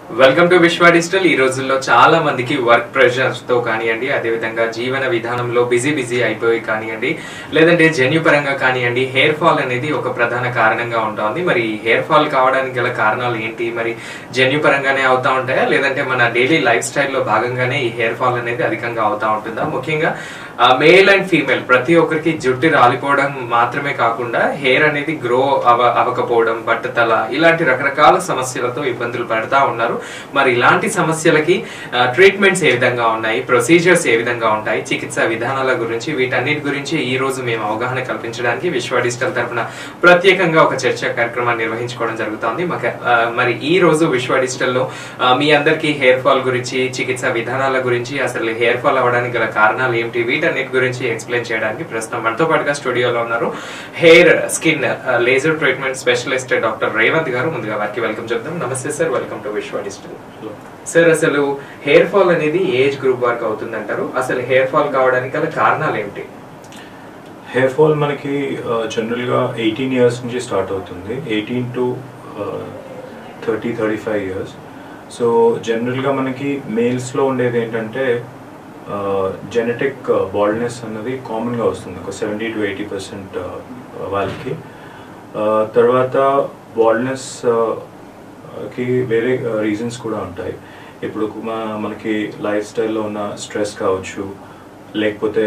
Welcome to Vishwa digital ఈ రోజుల్లో చాలా మందికి వర్క్ ప్రెషర్స్ తో కానివ్వండి అదేవిధంగా జీవన విధానంలో బిజీ బిజీ అయిపోయి కానివ్వండి లేదంటే జన్యుపరంగా కానివ్వండి హెయిర్ ఫాల్ అనేది ఒక ప్రధాన కారణంగా ఉంటుంది మరి హెయిర్ ఫాల్ కావడానికి గల కారణాలు ఏంటి మరి జన్యుపరంగానే అవుతా ఉంటాయా లేదంటే మన డైలీ లైఫ్ స్టైల్లో భాగంగానే ఈ హెయిర్ ఫాల్ అనేది అధికంగా అవుతా ఉంటుందా ముఖ్యంగా మేల్ అండ్ ఫీమేల్ ప్రతి ఒక్కరికి జుట్టు రాలిపోవడం మాత్రమే కాకుండా హెయిర్ అనేది గ్రో అవ అవ్వకపోవడం బట్టతల ఇలాంటి రకరకాల సమస్యలతో ఇబ్బందులు పడతా ఉన్నారు మరి ఇలాంటి సమస్యలకి ట్రీట్మెంట్స్ ఏ విధంగా ఉన్నాయి ప్రొసీజర్స్ ఏ విధంగా ఉంటాయి చికిత్సా విధానాల గురించి వీటన్నిటి గురించి ఈ రోజు మేము అవగాహన కల్పించడానికి విశ్వ డిజిటల్ తరఫున ప్రత్యేకంగా ఒక చర్చా కార్యక్రమాన్ని నిర్వహించుకోవడం జరుగుతోంది మాకు, ఆ, మరి ఈ రోజు విశ్వ డిజిటల్లో ఆ, మీ అందరికీ హెయిర్ ఫాల్ గురించి చికిత్సా విధానాల గురించి అసలు హెయిర్ ఫాల్ అవ్వడానికి గల కారణాలు ఏమిటి వీటన్నిటి గురించి ఎక్స్ప్లెయిన్ చేయడానికి ప్రస్తుతం మనతో పాటుగా స్టూడియోలో ఉన్నారు hair skin laser treatment specialist doctor Revanth గారు ముందుగా వారికి వెల్కమ్ చెప్తాం నమస్తే sir welcome to Vishwa digital sir అసలు హెయిర్ ఫాల్ అనేది ఏజ్ గ్రూప్ వరకు అవుతుందంటారు అసలు హెయిర్ ఫాల్ కావడానికి గల కారణాలు ఏమిటి హెయిర్ ఫాల్ మనకి జనరల్గా ఎయిటీన్ ఇయర్స్ నుంచి స్టార్ట్ అవుతుంది eighteen to thirty thirty five years so జనరల్గా మనకి మేల్స్లో ఉండేది ఏంటంటే జెనెటిక్ బాల్డ్నెస్ అన్నది కామన్గా వస్తుంది ఒక సెవెంటీ టు ఎయిటీ పర్సెంట్ వాళ్ళకి Uh, తర్వాత బాల్డ్నెస్ కి వేరే రీజన్స్ కూడా ఉంటాయి ఇప్పుడు మా- మనకి లైఫ్ స్టైల్లో ఉన్న స్ట్రెస్ కావచ్చు లేకపోతే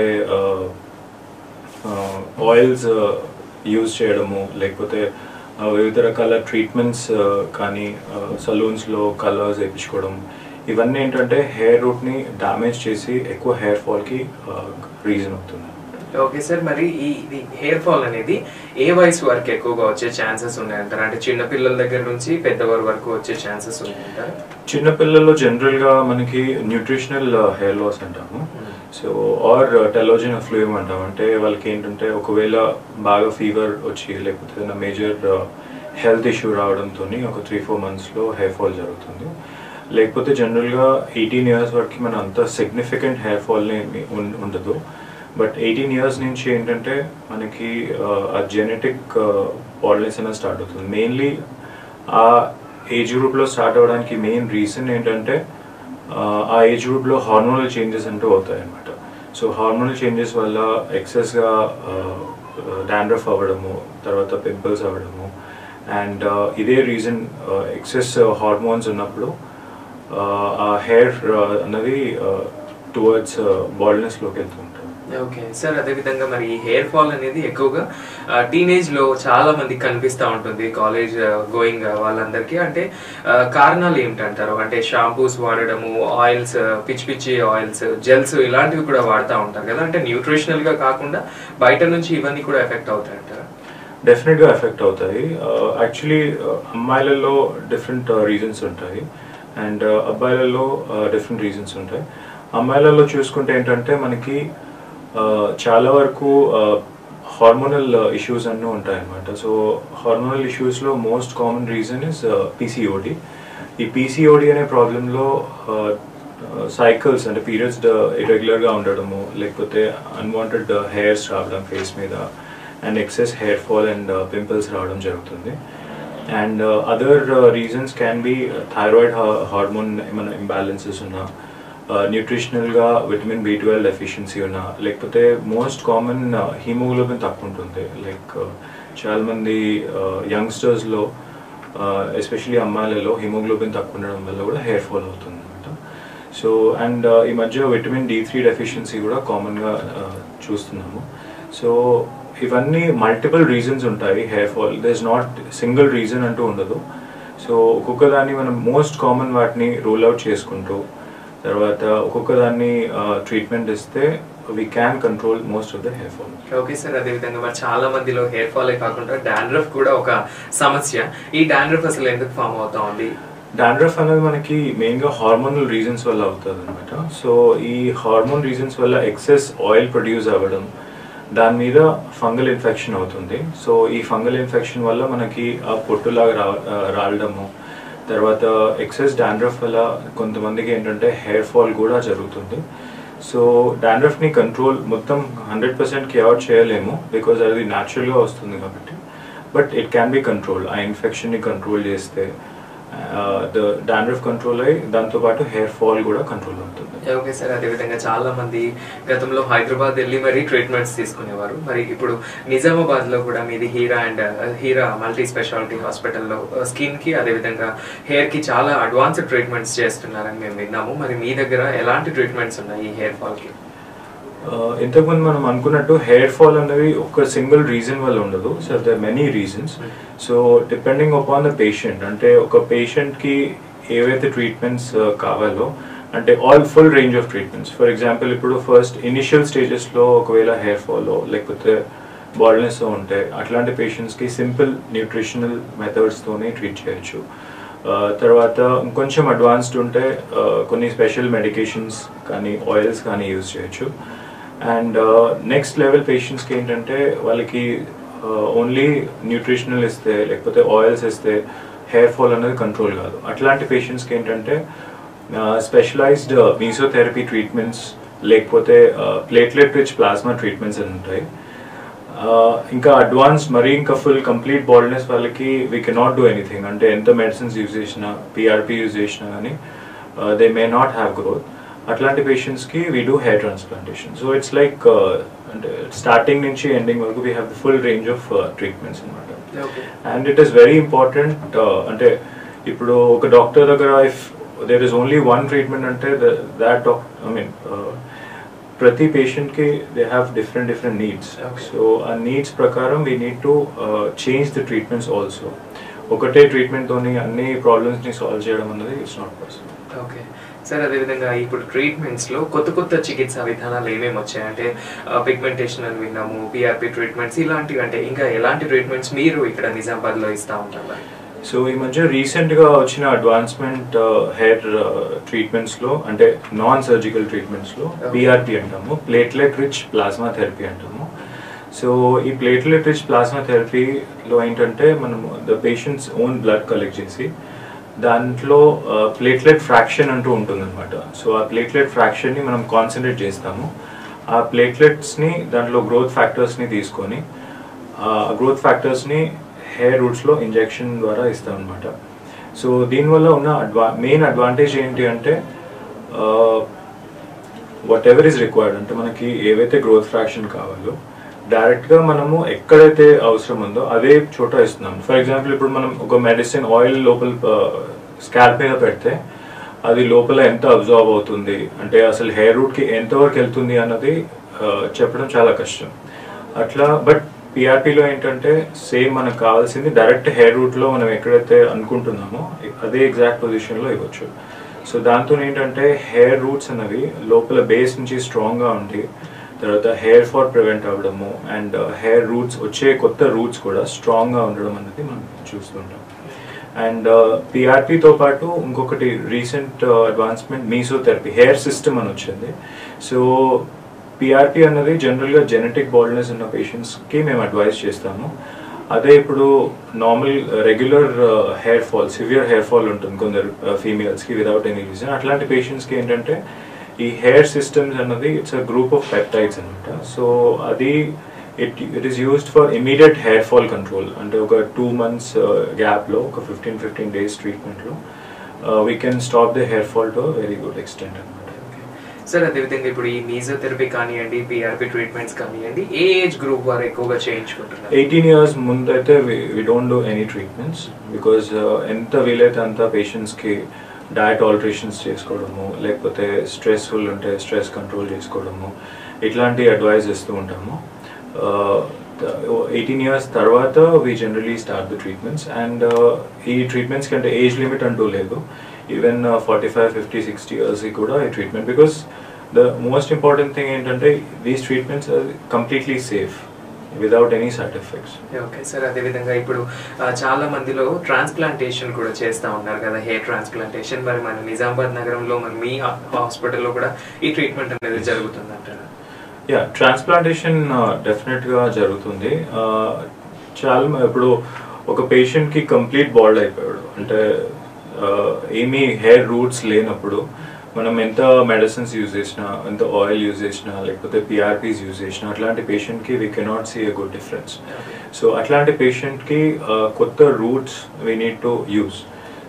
ఆయిల్స్ యూజ్ చేయడము లేకపోతే uh, వివిధ రకాల ట్రీట్మెంట్స్ కానీ సలూన్స్లో కలర్స్ వేయించుకోవడం ఇవన్నీ ఏంటంటే హెయిర్ రూట్ని డ్యామేజ్ చేసి ఎక్కువ హెయిర్ ఫాల్కి రీజన్ అవుతుంది ఓకే సార్ మరి ఈ హెయిర్ ఫాల్ అనేది ఏ వయసు వరకు ఎక్కువగా వచ్చే ఛాన్సెస్ ఉన్నాయంటారు అంటే చిన్న పిల్లల దగ్గర నుంచి పెద్దవారి వరకు వచ్చే ఛాన్సెస్ ఉన్నాయంటారు చిన్నపిల్లల్లో జనరల్గా మనకి న్యూట్రిషనల్ హెయిర్ లాస్ అంటాము సో ఆర్ టెలోజిన్ ఫ్లూయిమ్ అంటాం అంటే వాళ్ళకి ఏంటంటే ఒకవేళ బాగా ఫీవర్ వచ్చి లేకపోతే ఏదైనా మేజర్ హెల్త్ ఇష్యూ రావడంతో ఒక త్రీ ఫోర్ మంత్స్లో హెయిర్ ఫాల్ జరుగుతుంది లేకపోతే జనరల్గా ఎయిటీన్ ఇయర్స్ వరకు మన అంత సిగ్నిఫికెంట్ హెయిర్ ఫాల్ని ఉండదు బట్ ఎయిటీన్ ఇయర్స్ నుంచి ఏంటంటే మనకి ఆ, ఆ జెనెటిక్ బాల్నెస్ అనేది స్టార్ట్ అవుతుంది మెయిన్లీ ఆ ఏజ్ గ్రూప్లో స్టార్ట్ అవ్వడానికి మెయిన్ రీజన్ ఏంటంటే ఆ, ఆ ఏజ్ గ్రూప్లో హార్మోనల్ చేంజెస్ అంటూ అవుతాయి అనమాట సో హార్మోనల్ చేంజెస్ వల్ల ఎక్సెస్గా డాండ్రఫ్ అవ్వడము తర్వాత పింపుల్స్ అవ్వడము అండ్ ఇదే రీజన్ ఎక్సెస్ హార్మోన్స్ ఉన్నప్పుడు ఆ, ఆ హెయిర్ అన్నది టువర్డ్స్ బాల్నెస్లోకి వెళ్తుంటాం ఓకే సార్ అదే విధంగా మరి ఈ హెయిర్ ఫాల్ అనేది ఎక్కువగా టీనేజ్ లో చాలా మందికి కనిపిస్తూ ఉంటుంది కాలేజ్ గోయింగ్ వాళ్ళందరికీ అంటే ఆ, కారణాలు ఏమిటంటారు అంటే షాంపూస్ వాడడము ఆయిల్స్ పిచ్చి పిచ్చి ఆయిల్స్ జెల్స్ ఇలాంటివి కూడా వాడుతూ ఉంటారు కదా అంటే న్యూట్రిషనల్ గా కాకుండా బయట నుంచి ఇవన్నీ కూడా ఎఫెక్ట్ అవుతాయి అంటారా డెఫినెట్గా ఎఫెక్ట్ అవుతాయి యాక్చువల్లీ అమ్మాయిలలో డిఫరెంట్ రీజన్స్ ఉంటాయి అండ్ అబ్బాయిలలో డిఫరెంట్ రీజన్స్ ఉంటాయి అమ్మాయిలలో చూసుకుంటే ఏంటంటే మనకి uh, చాలా వరకు హార్మోనల్ ఇష్యూస్ అన్నీ ఉంటాయి అనమాట సో హార్మోనల్ ఇష్యూస్లో most common reason is PCOD ఈ పీసీఓడి అనే ప్రాబ్లంలో సైకిల్స్ అంటే పీరియడ్స్ ఇరెగ్యులర్గా ఉండడము లేకపోతే అన్వాంటెడ్ హెయిర్స్ రావడం ఫేస్ మీద and excess hair fall and pimples రావడం జరుగుతుంది and other reasons can be thyroid hormone ఏమైనా ఇంబ్యాలెన్సెస్ ఉన్నా న్యూట్రిషనల్గా విటమిన్ బి ట్వెల్వ్ డెఫిషియన్సీ ఉన్నా లేకపోతే మోస్ట్ కామన్ హీమోగ్లోబిన్ తక్కువ ఉంటుంది లైక్ చాలామంది యంగ్స్టర్స్లో ఎస్పెషలీ అమ్మాయిలలో హిమోగ్లోబిన్ తక్కువ ఉండడం వల్ల కూడా హెయిర్ ఫాల్ అవుతుంది అనమాట సో అండ్ ఈ మధ్య విటమిన్ డి త్రీ డెఫిషియన్సీ కూడా కామన్గా చూస్తున్నాము సో ఇవన్నీ మల్టిపుల్ రీజన్స్ ఉంటాయి hair fall the is not single reason అంటూ ఉండదు సో ఒక్కొక్క దాన్ని మనం మోస్ట్ కామన్ వాటిని రూల్ అవుట్ చేసుకుంటూ తర్వాత ఒక్కొక్క దాన్ని ట్రీట్మెంట్ ఇస్తే we can control most of the hair fall okay sir అదే విధంగా మరి చాలా మందిలో హెయిర్ ఫాలే కాకుండా డాండ్రఫ్ కూడా ఒక సమస్య ఈ డాండ్రఫ్ అసలు ఎందుకు ఫామ్ అవుతా ఉంది డాండ్రఫ్ అనేది మనకి మెయిన్గా హార్మోనల్ రీజన్స్ వల్ల అవుతుంది అనమాట సో ఈ హార్మోన్ రీజన్స్ వల్ల ఎక్సెస్ ఆయిల్ ప్రొడ్యూస్ అవ్వడం దాని మీద ఫంగల్ ఇన్ఫెక్షన్ అవుతుంది సో ఈ ఫంగల్ ఇన్ఫెక్షన్ వల్ల మనకి ఆ పొట్టులాగా రా ఆ, రాలడము తర్వాత ఎక్సెస్ డాండ్రఫ్ వల్ల కొంతమందికి ఏంటంటే హెయిర్ ఫాల్ కూడా జరుగుతుంది సో డాండ్రఫ్ని కంట్రోల్ మొత్తం హండ్రెడ్ పర్సెంట్ క్యూర్ చేయలేము బికాజ్ అది న్యాచురల్గా వస్తుంది కాబట్టి but it can be control ఆ ఇన్ఫెక్షన్ని కంట్రోల్ చేస్తే ద డాండ్రఫ్ కంట్రోల్ అయ్యి దాంతోపాటు హెయిర్ ఫాల్ కూడా కంట్రోల్ అవుతుంది ఓకే సార్ అదేవిధంగా చాలా మంది గతంలో హైదరాబాద్ వెళ్ళి మరి ట్రీట్మెంట్స్ తీసుకునేవారు మరి ఇప్పుడు నిజామాబాద్ లో కూడా మీది Heera and Heera multi speciality హాస్పిటల్లో స్కిన్ కి అదేవిధంగా హెయిర్ కి చాలా అడ్వాన్స్డ్ ట్రీట్మెంట్స్ చేస్తున్నారని మేము విన్నాము మరి మీ దగ్గర ఎలాంటి ట్రీట్మెంట్స్ ఉన్నాయి ఈ హెయిర్ ఫాల్ కి Uh, ఇంతకుముందు మనం అనుకున్నట్టు హెయిర్ ఫాల్ అనేది ఒక సింగిల్ రీజన్ వల్ల ఉండదు so there many reasons so depending upon the patient అంటే ఒక పేషెంట్కి ఏవైతే ట్రీట్మెంట్స్ కావాలో అంటే all full range of treatments for example ఇప్పుడు ఫస్ట్ ఇనిషియల్ స్టేజెస్లో ఒకవేళ హెయిర్ ఫాల్ లేకపోతే బాల్నెస్ ఉంటే అట్లాంటి పేషెంట్స్కి సింపుల్ న్యూట్రిషనల్ మెథడ్స్తోనే ట్రీట్ చేయొచ్చు Uh, తర్వాత ఇంకొంచెం అడ్వాన్స్డ్ ఉంటే uh, కొన్ని స్పెషల్ మెడికేషన్స్ కానీ ఆయిల్స్ కానీ యూజ్ చేయొచ్చు అండ్ నెక్స్ట్ లెవెల్ పేషెంట్స్కి ఏంటంటే వాళ్ళకి ఓన్లీ న్యూట్రిషనల్ ఇస్తే లేకపోతే ఆయిల్స్ ఇస్తే హెయిర్ ఫాల్ అనేది కంట్రోల్ కాదు అట్లాంటి పేషెంట్స్కి ఏంటంటే స్పెషలైజ్డ్ మీసోథెరపీ ట్రీట్మెంట్స్ లేకపోతే ప్లేట్లెట్ రిచ్ ప్లాస్మా ట్రీట్మెంట్స్ అని ఉంటాయి Uh, ఇంకా అడ్వాన్స్ మరీ ఇంకా ఫుల్ కంప్లీట్ బాల్నెస్ వాళ్ళకి వీ కెనాట్ డూ ఎనీథింగ్ అంటే ఎంత మెడిసిన్స్ యూజ్ చేసినా పిఆర్పి యూజ్ చేసినా కానీ they may not have growth అట్లాంటి పేషెంట్స్కి we do hair transplantation so it's like అంటే స్టార్టింగ్ నుంచి ఎండింగ్ వరకు we have the full range of treatments అనమాట okay and it is very important అంటే ఇప్పుడు ఒక డాక్టర్ దగ్గర if there is only one treatment అంటే దాట్ ఐ మీన్ ప్రతి పేషెంట్కి they have different different needs Okay. So ఆ నీడ్స్ ప్రకారం we need to change the treatments also ఒకటే ట్రీట్మెంట్తోని అన్ని ప్రాబ్లమ్స్ని సాల్వ్ చేయడం అన్నది it's not possible okay sir అదేవిధంగా ఇప్పుడు ట్రీట్మెంట్స్ లో కొత్త కొత్త చికిత్సా విధానాలు ఏమేమి వచ్చాయి అంటే పిగ్మెంటేషన్ అని విన్నాము పిఆర్పి ట్రీట్మెంట్స్ ఇలాంటివి అంటే ఇంకా ఎలాంటి ట్రీట్మెంట్స్ మీరు ఇక్కడ నిజామాబాద్ లో ఇస్తా ఉంటారు సో ఈ మధ్య రీసెంట్ గా వచ్చిన అడ్వాన్స్మెంట్ హెయిర్ ట్రీట్మెంట్స్ లో అంటే నాన్ సర్జికల్ ట్రీట్మెంట్స్ లో Okay. పిఆర్పి అంటాము ప్లేట్లెట్ రిచ్ ప్లాస్మా థెరపీ అంటాము సో ఈ ప్లేట్లెట్ రిచ్ ప్లాస్మా థెరపీలో ఏంటంటే మనము the patient's own blood collect చేసి దాంట్లో ప్లేట్లెట్ ఫ్రాక్షన్ అంటూ ఉంటుందన్నమాట సో ఆ ప్లేట్లెట్ ఫ్రాక్షన్ ని మనం కాన్సన్ట్రేట్ చేస్తాము ఆ ప్లేట్లెట్స్ ని దాంట్లో గ్రోత్ ఫ్యాక్టర్స్ ని తీసుకొని ఆ గ్రోత్ ఫ్యాక్టర్స్ ని హెయిర్ రూట్స్ లో ఇంజెక్షన్ ద్వారా ఇస్తాం అనమాట సో దీనివల్ల ఉన్న అడ్వా మెయిన్ అడ్వాంటేజ్ ఏంటి అంటే వాట్ ఎవర్ ఈస్ రిక్వైర్డ్ అంటే మనకి ఏవైతే గ్రోత్ ఫ్రాక్షన్ కావాలో డైరెక్ట్ గా మనము ఎక్కడైతే అవసరం ఉందో అదే చోట ఇస్తున్నాం ఫర్ ఎగ్జాంపుల్ ఇప్పుడు మనం ఒక మెడిసిన్ ఆయిల్ లోపల స్కాల్ప్ మీద పెడితే అది లోపల ఎంత అబ్జార్బ్ అవుతుంది అంటే అసలు హెయిర్ రూట్ కి ఎంతవరకు వెళ్తుంది అన్నది ఆ, చెప్పడం చాలా కష్టం అట్లా బట్ పిఆర్పిలో ఏంటంటే సేమ్ మనకు కావాల్సింది డైరెక్ట్ హెయిర్ రూట్ లో మనం ఎక్కడైతే అనుకుంటున్నామో అదే ఎగ్జాక్ట్ పొజిషన్ లో ఇవ్వచ్చు సో దాంతో ఏంటంటే హెయిర్ రూట్స్ అనేవి లోపల బేస్ నుంచి స్ట్రాంగ్ గా ఉండి తర్వాత హెయిర్ ఫాల్ ప్రివెంట్ అవ్వడము అండ్ హెయిర్ రూట్స్ వచ్చే కొత్త రూట్స్ కూడా స్ట్రాంగ్ గా ఉండడం అనేది మనం చూస్తుంటాం అండ్ పిఆర్పితో పాటు ఇంకొకటి recent advancement mesotherapy hair system అని వచ్చింది సో పిఆర్పి అన్నది జనరల్గా జెనెటిక్ బాల్నెస్ ఉన్న పేషెంట్స్కి మేము అడ్వైస్ చేస్తాము అదే ఇప్పుడు normal regular hair fall severe hair fall ఉంటుంది కొందరు ఫీమేల్స్కి వితౌట్ ఎనీ రీజన్ అట్లాంటి పేషెంట్స్కి ఏంటంటే ఈ హెయిర్ సిస్టమ్స్ అన్నది it's a group of peptides అనమాట సో అది it it is used for immediate hair fall control అంటే ఒక టూ మంత్స్ గ్యాప్లో ఒక ఫిఫ్టీన్ ఫిఫ్టీన్ డేస్ ట్రీట్మెంట్లో we can stop the hair fall to very good extent అనమాట sir అదేవిధంగా ఇప్పుడు ఈ మీజోథెరపీ కానివ్వండి పిఆర్పి ట్రీట్మెంట్స్ కానివ్వండి ఏ ఏజ్ గ్రూప్ వారు ఎక్కువగా చేయించుకుంటున్నారు ఎయిటీన్ ఇయర్స్ ముందైతే we don't do any treatments because ఎంత వీలైతే అంత పేషెంట్స్కి డయట్ ఆల్టరేషన్స్ చేసుకోవడము లేకపోతే స్ట్రెస్ఫుల్ ఉంటే స్ట్రెస్ కంట్రోల్ చేసుకోవడము ఇట్లాంటి అడ్వైస్ ఇస్తూ ఉంటాము ఎయిటీన్ ఇయర్స్ తర్వాత we generally start the treatments and ఈ ట్రీట్మెంట్స్ కంటే ఏజ్ లిమిట్ అంటూ లేదు even forty five fifty sixty ఇయర్స్కి కూడా ఈ treatment because the most important thing ఏంటంటే these treatments completely safe without any side effects okay sir అదేవిధంగా ఇప్పుడు ఆ, చాలా మందిలో ట్రాన్స్ప్లాంటేషన్ కూడా చేస్తూ ఉన్నారు కదా హెయిర్ ట్రాన్స్ప్లాంటేషన్ మరి మన నిజామాబాద్ నగరంలో మన మీ హాస్పిటల్లో కూడా ఈ ట్రీట్మెంట్ అనేది జరుగుతుంది అంటారు యా ట్రాన్స్ప్లాంటేషన్ డెఫినెట్గా జరుగుతుంది Uh, చాలా మ- ఇప్పుడు ఒక పేషెంట్కి కంప్లీట్ బాల్డ్ అయిపోయాడు అంటే uh, ఏమీ హెయిర్ రూట్స్ లేనప్పుడు మనం ఎంత మెడిసిన్స్ యూజ్ చేసినా ఎంత ఆయిల్ యూజ్ చేసినా లేకపోతే పిఆర్పీస్ యూజ్ చేసినా అట్లాంటి పేషెంట్కి we cannot see a good difference so అట్లాంటి పేషెంట్కి కొత్త roots we need to use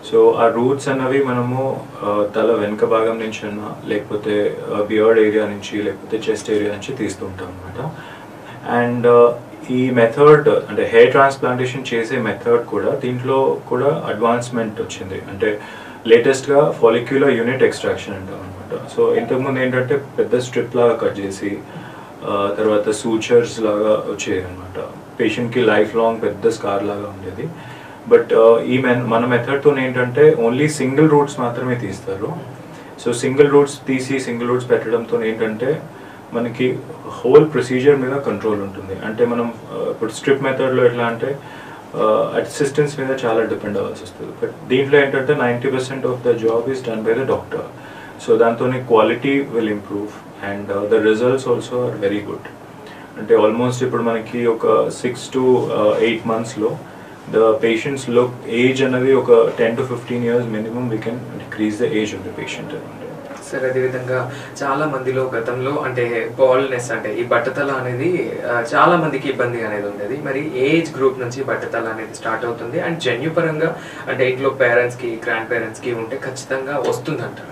so ఆ రూట్స్ అన్నవి మనము ఆ, తల వెనుక భాగం నుంచి అన్నా లేకపోతే బియర్డ్ ఏరియా నుంచి లేకపోతే చెస్ట్ ఏరియా నుంచి తీస్తూ ఉంటాం అనమాట అండ్ ఈ మెథడ్ అంటే హెయిర్ ట్రాన్స్ప్లాంటేషన్ చేసే మెథడ్ కూడా దీంట్లో కూడా అడ్వాన్స్మెంట్ వచ్చింది అంటే లేటెస్ట్గా ఫాలిక్యులర్ యూనిట్ ఎక్స్ట్రాక్షన్ అంటాం అనమాట సో ఇంతకుముందు ఏంటంటే పెద్ద స్ట్రిప్ లాగా కట్ చేసి ఆ, తర్వాత సూచర్స్ లాగా వచ్చేది అనమాట పేషెంట్కి లైఫ్ లాంగ్ పెద్ద స్కార్ లాగా ఉండేది బట్ ఈ మెన్ మన మెథడ్తో ఏంటంటే ఓన్లీ సింగిల్ రూట్స్ మాత్రమే తీస్తారు సో సింగిల్ రూట్స్ తీసి సింగిల్ రూట్స్ పెట్టడంతో ఏంటంటే మనకి హోల్ ప్రొసీజర్ మీద కంట్రోల్ ఉంటుంది అంటే మనం ఆ, ఇప్పుడు స్ట్రిప్ మెథడ్లో ఎట్లా అంటే అసిస్టెన్స్ మీద చాలా డిపెండ్ అవ్వాల్సి వస్తుంది బట్ దీంట్లో ఏంటంటే ninety percent of the job is done by the doctor so దాంతో quality will improve and the results also are very good అంటే ఆల్మోస్ట్ ఇప్పుడు మనకి ఒక సిక్స్ టు ఎయిట్ మంత్స్లో ద పేషెంట్స్ లుక్ ఏజ్ అనేది ఒక ten to fifteen years minimum we can decrease the age of the patient అనమాట sir అదేవిధంగా చాలా మందిలో గతంలో అంటే బాల్నెస్ అంటే ఈ బట్టతల అనేది ఆ, చాలా మందికి ఇబ్బంది అనేది ఉండేది మరి ఏజ్ గ్రూప్ నుంచి బట్టతల అనేది స్టార్ట్ అవుతుంది అండ్ జన్యుపరంగా అంటే ఇంట్లో పేరెంట్స్ కి గ్రాండ్ పేరెంట్స్ కి ఉంటే ఖచ్చితంగా వస్తుంది అంటారు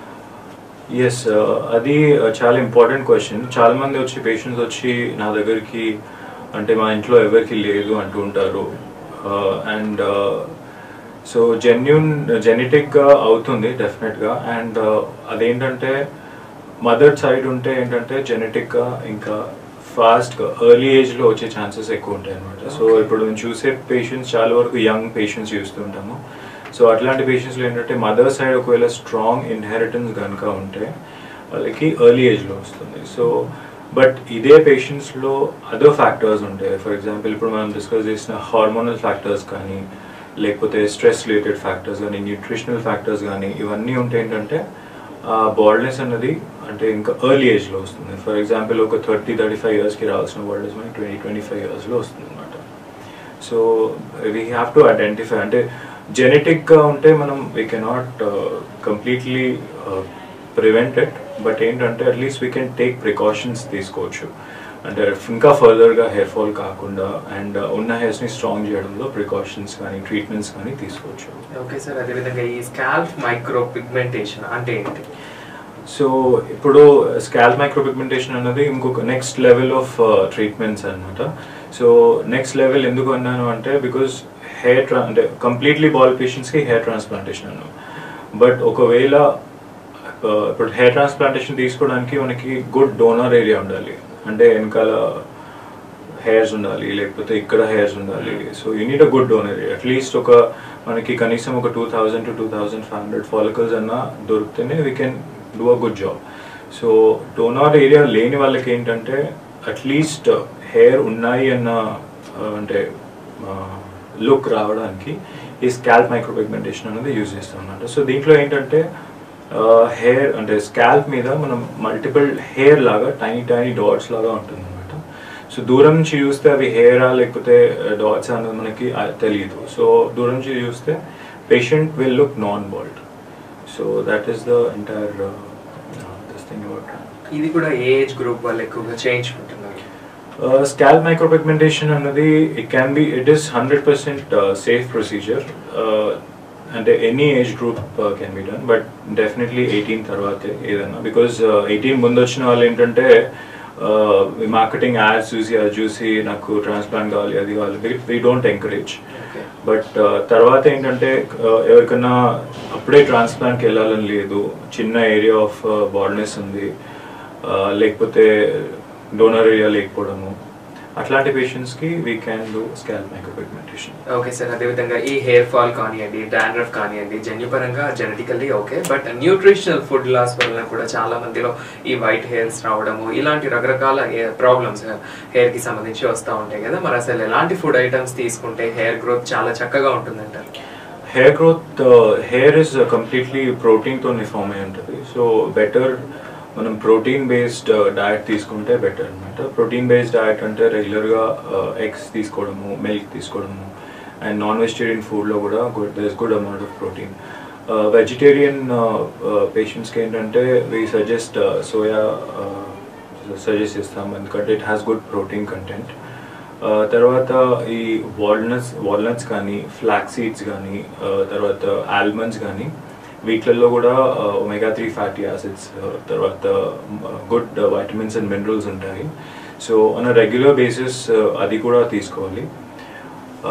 ఎస్ అది uh, చాలా ఇంపార్టెంట్ క్వశ్చన్ చాలా మంది వచ్చి పేషెంట్స్ వచ్చి నా దగ్గరికి అంటే మా ఇంట్లో ఎవరికి లేదు అంటూ ఉంటారు అండ్ సో జెన్యున్ జెనెటిక్గా అవుతుంది డెఫినెట్గా అండ్ అదేంటంటే మదర్ సైడ్ ఉంటే ఏంటంటే జెనెటిక్గా ఇంకా ఫాస్ట్గా ఎర్లీ ఏజ్లో వచ్చే ఛాన్సెస్ ఎక్కువ ఉంటాయి అనమాట సో Okay. ఇప్పుడు మేము చూసే పేషెంట్స్ చాలా వరకు యంగ్ పేషెంట్స్ చూస్తుంటాము సో అట్లాంటి పేషెంట్స్లో ఏంటంటే మదర్ సైడ్ ఒకవేళ స్ట్రాంగ్ ఇన్హెరిటెన్స్ కనుక ఉంటే వాళ్ళకి ఎర్లీ ఏజ్లో వస్తుంది సో బట్ ఇదే పేషెంట్స్లో అదర్ ఫ్యాక్టర్స్ ఉంటాయి ఫర్ ఎగ్జాంపుల్ ఇప్పుడు మనం డిస్కస్ చేసిన హార్మోనల్ ఫ్యాక్టర్స్ కానీ లేకపోతే స్ట్రెస్ రిలేటెడ్ ఫ్యాక్టర్స్ కానీ న్యూట్రిషనల్ ఫ్యాక్టర్స్ కానీ ఇవన్నీ ఉంటే ఏంటంటే బాల్నెస్ అన్నది అంటే ఇంకా ఎర్లీ ఏజ్లో వస్తుంది ఫర్ ఎగ్జాంపుల్ ఒక థర్టీ థర్టీ ఫైవ్ ఇయర్స్కి రావాల్సిన బాల్నెస్ మనకి ట్వంటీ ట్వంటీ ఫైవ్ ఇయర్స్లో వస్తుంది అనమాట so we have to identify అంటే జెనెటిక్గా ఉంటే మనం we cannot completely prevent it but ఏంటంటే at least we can take precautions తీసుకోవచ్చు అంటే ఇంకా ఫర్దర్గా హెయిర్ ఫాల్ కాకుండా అండ్ ఉన్న హెయిర్స్ని స్ట్రాంగ్ చేయడంలో ప్రికాషన్స్ కానీ ట్రీట్మెంట్స్ కానీ తీసుకోవచ్చు ఓకే సార్ అదేవిధంగా ఈ స్కాల్ప్ మైక్రో పిగ్మెంటేషన్ అంటే ఏంటి సో ఇప్పుడు స్కాల్ మైక్రోపిగ్మెంటేషన్ అన్నది ఇంకొక నెక్స్ట్ లెవెల్ ఆఫ్ ట్రీట్మెంట్స్ అన్నమాట సో నెక్స్ట్ లెవెల్ ఎందుకు అన్నాను అంటే బికాస్ హెయిర్ ట్రా అంటే కంప్లీట్లీ బాల్ పేషెంట్స్కి హెయిర్ ట్రాన్స్ప్లాంటేషన్ అన్నాను బట్ ఒకవేళ uh, ఇప్పుడు హెయిర్ ట్రాన్స్ప్లాంటేషన్ తీసుకోవడానికి మనకి గుడ్ డోనర్ ఏరియా ఉండాలి అంటే వెనకాల హెయిర్స్ ఉండాలి లేకపోతే ఇక్కడ హెయిర్స్ ఉండాలి so you need a good donor at least ఒక మనకి కనీసం ఒక two thousand to two thousand five hundred follicles అన్న దొరికితేనే we can do a good job so donor area లేని వాళ్ళకి ఏంటంటే అట్లీస్ట్ హెయిర్ ఉన్నాయి అన్న ఆ, అంటే లుక్ రావడానికి ఈ స్కాల్ప్ మైక్రోపిగ్మెంటేషన్ అనేది యూజ్ చేస్తాం అన్నమాట సో దీంట్లో ఏంటంటే హెయిర్ అంటే స్కాల్ప్ మీద మనం మల్టిపుల్ హెయిర్ లాగా టైనీ టైనీ డాట్స్ లాగా ఉంటుంది అనమాట సో దూరం నుంచి చూస్తే అవి హెయిరా లేకపోతే డాట్స్ అనేది మనకి ఆ, తెలియదు సో దూరం నుంచి చూస్తే patient will look non bald so that is the entire this thing about ఇది కూడా ఏజ్ గ్రూప్ వాళ్ళు ఎక్కువగా చేయించుకుంటున్నారు స్కాల్ మైక్రోపిగ్మెంటేషన్ అన్నది it can be it is hundred percent safe procedure అంటే any age group can be done but definitely eighteen తర్వాతే ఏదన్నా because eighteen ముందు వచ్చిన వాళ్ళు ఏంటంటే మార్కెటింగ్ యాడ్స్ చూసి అది చూసి నాకు ట్రాన్స్ప్లాంట్ కావాలి అది కావాలి we don't encourage okay but తర్వాత ఏంటంటే uh, ఎవరికైనా అప్పుడే ట్రాన్స్ప్లాంట్కి వెళ్ళాలని లేదు చిన్న ఏరియా ఆఫ్ బాల్నెస్ ఉంది uh, లేకపోతే డోనర్ ఏరియా లేకపోవడము అట్లాంటి పేషెంట్స్కి we can do scalp micropigmentation okay sir అదేవిధంగా ఈ హెయిర్ ఫాల్ కానివ్వండి డాండ్రఫ్ కానివ్వండి జన్యుపరంగా genetically okay but nutritional food loss వలన కూడా చాలా మందిలో ఈ వైట్ హెయిర్స్ రావడము ఇలాంటి రకరకాల ప్రాబ్లమ్స్ హెయిర్ కి సంబంధించి వస్తూ ఉంటాయి కదా మరి అసలు ఎలాంటి ఫుడ్ ఐటమ్స్ తీసుకుంటే హెయిర్ గ్రోత్ చాలా చక్కగా ఉంటుందంటారు hair growth hair is completely ప్రోటీన్తో ఫామ్ అయి ఉంటుంది సో బెటర్ మనం ప్రోటీన్ బేస్డ్ డయట్ తీసుకుంటే బెటర్ అనమాట ప్రోటీన్ బేస్డ్ డయట్ అంటే రెగ్యులర్గా ఎగ్స్ తీసుకోవడము మిల్క్ తీసుకోవడము అండ్ నాన్ వెజిటేరియన్ ఫుడ్లో కూడా good there is good amount of protein vegetarian పేషెంట్స్కి ఏంటంటే వి సజెస్ట్ సోయా సజెస్ట్ చేస్తాం ఎందుకంటే it has good protein content ఆ, తర్వాత ఈ వాల్నట్స్ వాల్నట్స్ కానీ ఫ్లాక్ సీడ్స్ కానీ ఆ, తర్వాత ఆల్మండ్స్ కానీ వీటిల్లో కూడా ఒమేగా త్రీ ఫ్యాటీ యాసిడ్స్ తర్వాత గుడ్ వైటమిన్స్ అండ్ మినరల్స్ ఉంటాయి సో ఆన్ రెగ్యులర్ బేసిస్ అది కూడా తీసుకోవాలి ఆ,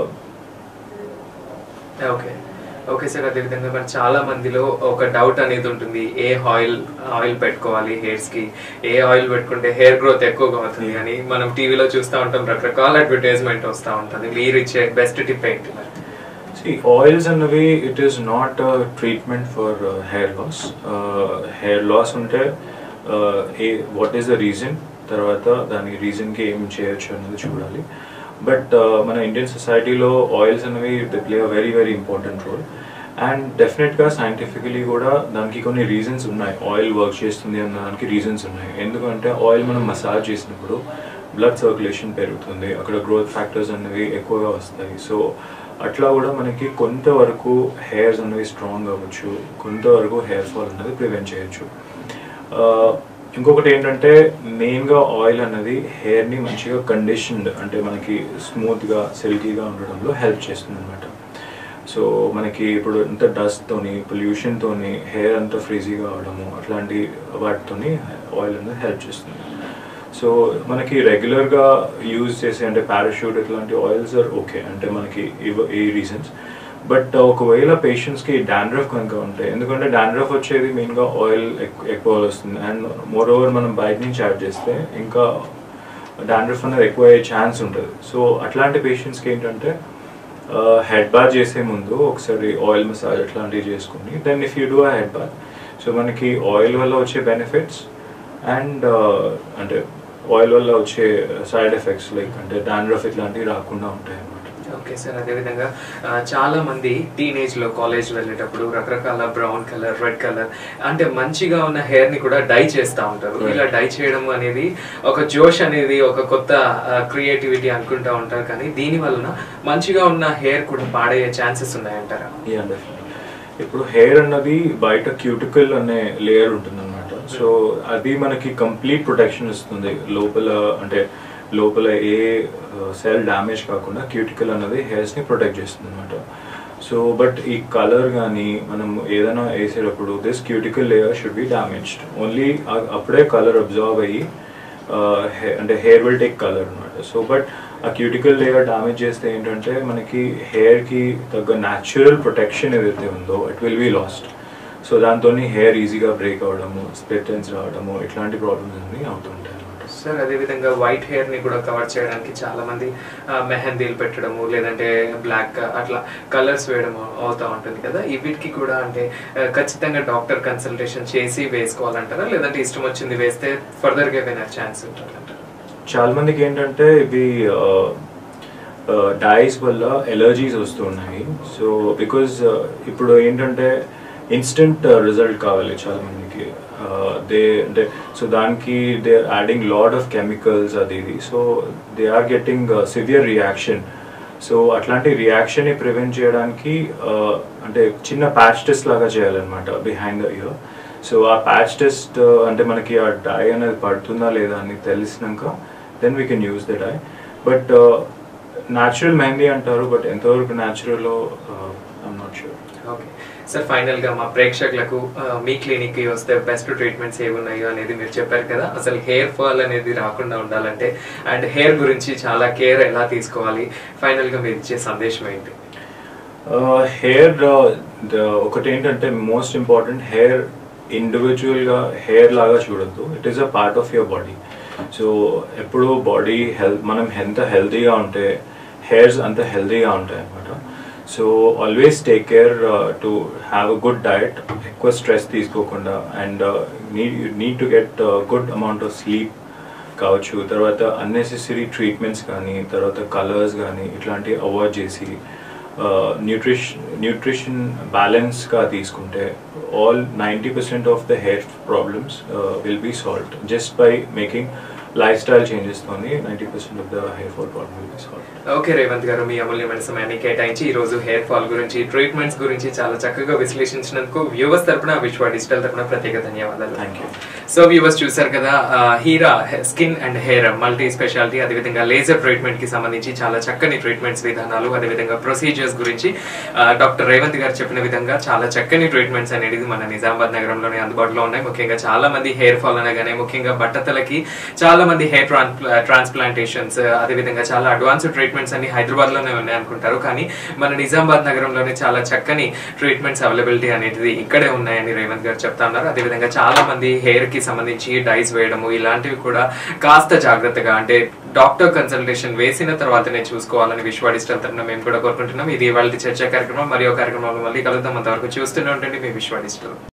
ఓకే ఓకే సార్ అదేవిధంగా మరి చాలా మందిలో ఒక డౌట్ అనేది ఉంటుంది ఏ ఆయిల్ ఆయిల్ పెట్టుకోవాలి హెయిర్స్ కి ఏ ఆయిల్ పెట్టుకుంటే హెయిర్ గ్రోత్ ఎక్కువగా అవుతుంది అని మనం టీవీలో చూస్తూ ఉంటాం రకరకాల అడ్వర్టైజ్మెంట్ వస్తూ ఉంటుంది మీరు ఇచ్చే బెస్ట్ టిప్ ఏంటి మరి See, oils అన్నవి it is not treatment for hair loss hair loss ఉంటే uh, ఏ వాట్ ఈస్ ద రీజన్ తర్వాత దాని రీజన్కి ఏం చేయొచ్చు అనేది చూడాలి బట్ మన ఇండియన్ సొసైటీలో ఆయిల్స్ అనేవి they play a very very important role and డెఫినెట్గా సైంటిఫికలీ కూడా దానికి కొన్ని రీజన్స్ ఉన్నాయి ఆయిల్ వర్క్ చేస్తుంది అన్న దానికి రీజన్స్ ఉన్నాయి ఎందుకంటే ఆయిల్ మనం మసాజ్ చేసినప్పుడు బ్లడ్ సర్క్యులేషన్ పెరుగుతుంది అక్కడ గ్రోత్ ఫ్యాక్టర్స్ అనేవి ఎక్కువగా వస్తాయి సో అట్లా కూడా మనకి కొంతవరకు హెయిర్స్ అనేవి స్ట్రాంగ్ అవ్వచ్చు కొంతవరకు హెయిర్ ఫాల్ అనేది ప్రివెంట్ చేయొచ్చు ఆ, ఇంకొకటి ఏంటంటే మెయిన్గా ఆయిల్ అనేది హెయిర్ని మంచిగా కండిషన్డ్ అంటే మనకి స్మూత్గా సిల్కీగా ఉండడంలో హెల్ప్ చేస్తుంది అనమాట సో మనకి ఇప్పుడు ఇంత డస్ట్తోని పొల్యూషన్తోని హెయిర్ అంతా ఫ్రీజీగా అవడము అట్లాంటి వాటితోని ఆయిల్ అనేది హెల్ప్ చేస్తుంది సో మనకి రెగ్యులర్గా యూజ్ చేసే అంటే పారాషూట్ ఇట్లాంటి ఆయిల్స్ ఆర్ ఓకే అంటే మనకి ఇవ- ఈ రీజన్స్ బట్ ఒకవేళ పేషెంట్స్కి డాండ్రఫ్ కనుక ఉంటే ఎందుకంటే డాండ్రఫ్ వచ్చేది మెయిన్గా ఆయిల్ ఎక్కువ వస్తుంది అండ్ మోర్ ఓవర్ మనం బయట నుంచి యాడ్ చేస్తే ఇంకా డాండ్రఫ్ అనేది ఎక్కువ అయ్యే ఛాన్స్ ఉంటుంది సో అట్లాంటి పేషెంట్స్కి ఏంటంటే హెడ్ బాత్ చేసే ముందు ఒకసారి ఆయిల్ మసాజ్ అట్లాంటివి చేసుకుని then if you do a head bath so మనకి ఆయిల్ వల్ల వచ్చే బెనిఫిట్స్ అండ్ అంటే ఆయిల్ వల్ల వచ్చే సైడ్ ఎఫెక్ట్స్ లైక్ అంటే డాండ్రఫ్ ఇట్లాంటివి రాకుండా ఉంటాయి అన్నమాట ఓకే సార్ అదేవిధంగా ఆ, చాలా మంది టీనేజ్ లో కాలేజ్ వెళ్ళేటప్పుడు రకరకాల బ్రౌన్ కలర్ రెడ్ కలర్ అంటే మంచిగా ఉన్న హెయిర్ ని కూడా డై చేస్తూ ఉంటారు Right. ఇలా డై చేయడం అనేది ఒక జోష్ అనేది ఒక కొత్త క్రియేటివిటీ అనుకుంటా ఉంటారు కానీ దీని వలన మంచిగా ఉన్న హెయిర్ కూడా పాడయ్యే ఛాన్సెస్ ఉన్నాయంటారా Yeah, definitely. ఇప్పుడు హెయిర్ అన్నది బయట క్యూటికల్ అనే లేయర్ ఉంటుంది అనమాట సో అది మనకి కంప్లీట్ ప్రొటెక్షన్ ఇస్తుంది లోపల అంటే లోపల ఏ సెల్ డ్యామేజ్ కాకుండా క్యూటికల్ అన్నది హెయిర్స్ ని ప్రొటెక్ట్ చేస్తుంది అనమాట సో బట్ ఈ కలర్ కానీ మనం ఏదైనా వేసేటప్పుడు this cuticle layer should be damaged only అప్పుడే కలర్ అబ్జర్వ్ అయ్యి ఆ, హె- అంటే హెయిర్ విల్ టేక్ కలర్ అనమాట సో బట్ ఆ క్యూటికల్ లేయర్ డామేజ్ చేస్తే ఏంటంటే మనకి హెయిర్ కి తగ్గ న్యాచురల్ ప్రొటెక్షన్ ఏదైతే ఉందో it will be lost so దాంతో హెయిర్ ఈజీగా బ్రేక్ అవడము స్ప్లిట్ ఎండ్స్ రావడము ఇట్లాంటి ప్రాబ్లమ్స్ అన్ని అవుతుంటాయి అనమాట సార్ అదేవిధంగా వైట్ హెయిర్ ని కూడా కవర్ చేయడానికి చాలా మంది ఆ, మెహందీలు పెట్టడము లేదంటే బ్లాక్ అట్లా కలర్స్ వేయడం అవుతా ఉంటుంది కదా ఈ వీటికి కూడా అంటే ఆ, ఖచ్చితంగా డాక్టర్ కన్సల్టేషన్ చేసి వేసుకోవాలంటారా లేదంటే ఇష్టం వచ్చింది వేస్తే ఫర్దర్ గా వినే ఛాన్స్ ఉంటుందంటారా చాలా మందికి ఏంటంటే ఇవి డైస్ వల్ల ఎలర్జీస్ వస్తున్నాయి సో బికాజ్ ఇప్పుడు ఏంటంటే ఇన్స్టెంట్ రిజల్ట్ కావాలి చాలా మందికి దే అంటే సో దానికి they are adding lot of chemicals అది ఇది so they are getting severe reaction so అట్లాంటి రియాక్షన్ ని ప్రివెంట్ చేయడానికి uh, అంటే చిన్న ప్యాచ్ టెస్ట్ లాగా చేయాలన్నమాట బిహైండ్ ద ఇయర్ సో ఆ ప్యాచ్ టెస్ట్ అంటే మనకి ఆ డై అనేది పడుతుందా లేదా అని తెలిసినాక then we can use the dye but natural mehndi అంటారు బట్ ఎంతవరకు natural I'm not sure okay sir final గా మా ప్రేక్షకులకు ఆ, మీ క్లినిక్ కి వస్తే బెస్ట్ ట్రీట్మెంట్స్ ఏమి ఉన్నాయో అనేది మీరు చెప్పారు కదా అసలు హెయిర్ ఫాల్ అనేది రాకుండా ఉండాలంటే అండ్ హెయిర్ గురించి చాలా కేర్ ఎలా తీసుకోవాలి ఫైనల్ గా మీరు ఇచ్చే సందేశం ఏంటి హెయిర్ ఒకటి ఏంటంటే మోస్ట్ ఇంపార్టెంట్ హెయిర్ ఇండివిజువల్ గా హెయిర్ లాగా చూడొద్దు it is a part of your body so ఎప్పుడు బాడీ హెల్త్ మనం ఎంత హెల్తీగా ఉంటే హెయిర్స్ అంత హెల్తీగా ఉంటాయి అన్నమాట so always take care to have a good diet ఎక్కువ స్ట్రెస్ తీసుకోకుండా and need need to get good amount of sleep కావచ్చు తర్వాత అన్నెసెసరీ ట్రీట్మెంట్స్ కానీ తర్వాత కలర్స్ కానీ ఇట్లాంటివి అవాయిడ్ చేసి న్యూట్రిషన్ న్యూట్రిషన్ బ్యాలెన్స్గా తీసుకుంటే all ninety percent of the hair problems will be solve just by making lifestyle చేంజెస్తోని ninety percent of the hair fall problem will be solve okay Revanth గారు మీ అమూల్యమైన సమయాన్ని కేటాయించి ఈ రోజు హెయిర్ ఫాల్ గురించి ట్రీట్మెంట్స్ గురించి చాలా చక్కగా విశ్లేషించినందుకు వ్యూవర్స్ తరపున విశ్వ డిజిటల్ తరపున ప్రత్యేక ధన్యవాదాలు Thank you. సో వ్యూవర్స్ చూసారు కదా ఆ, Hira skin and hair multi speciality అదేవిధంగా లేజర్ ట్రీట్మెంట్ కి సంబంధించి చాలా చక్కని ట్రీట్మెంట్స్ విధానాలు అదేవిధంగా ప్రొసీజర్స్ గురించి ఆ, డాక్టర్ రేవంత్ గారు చెప్పిన విధంగా చాలా చక్కని ట్రీట్మెంట్స్ అనేది మన నిజామాబాద్ నగరంలోనే అందుబాటులో ఉన్నాయి ముఖ్యంగా చాలా మంది హెయిర్ ఫాల్ అనగానే ముఖ్యంగా బట్టతలకి చాలా మంది హెయిర్ ట్రాన్స్ప్లాంటేషన్స్ అదేవిధంగా చాలా అడ్వాన్స్ ట్రీట్మెంట్స్ అన్ని హైదరాబాద్ లోనే ఉన్నాయి అనుకుంటారు కానీ మన నిజామాబాద్ నగరంలోనే చాలా చక్కని ట్రీట్మెంట్స్ అవైలబిలిటీ అనేది ఇక్కడే ఉన్నాయని రేవంత్ గారు చెప్తా ఉన్నారు అదేవిధంగా చాలా మంది హెయిర్ కి సంబంధించి డైస్ వేయడము ఇలాంటివి కూడా కాస్త జాగ్రత్తగా అంటే డాక్టర్ కన్సల్టేషన్ వేసిన తర్వాతనే చూసుకోవాలని విశ్వాడిస్టల్ తరఫున మేము కూడా కోరుకుంటున్నాం ఇది వాళ్ళ చర్చా కార్యక్రమం మరియు కార్యక్రమంలో మళ్ళీ కలుద్దాం అంతవరకు చూస్తూనే ఉండండి మీ విశ్వాడిస్టల్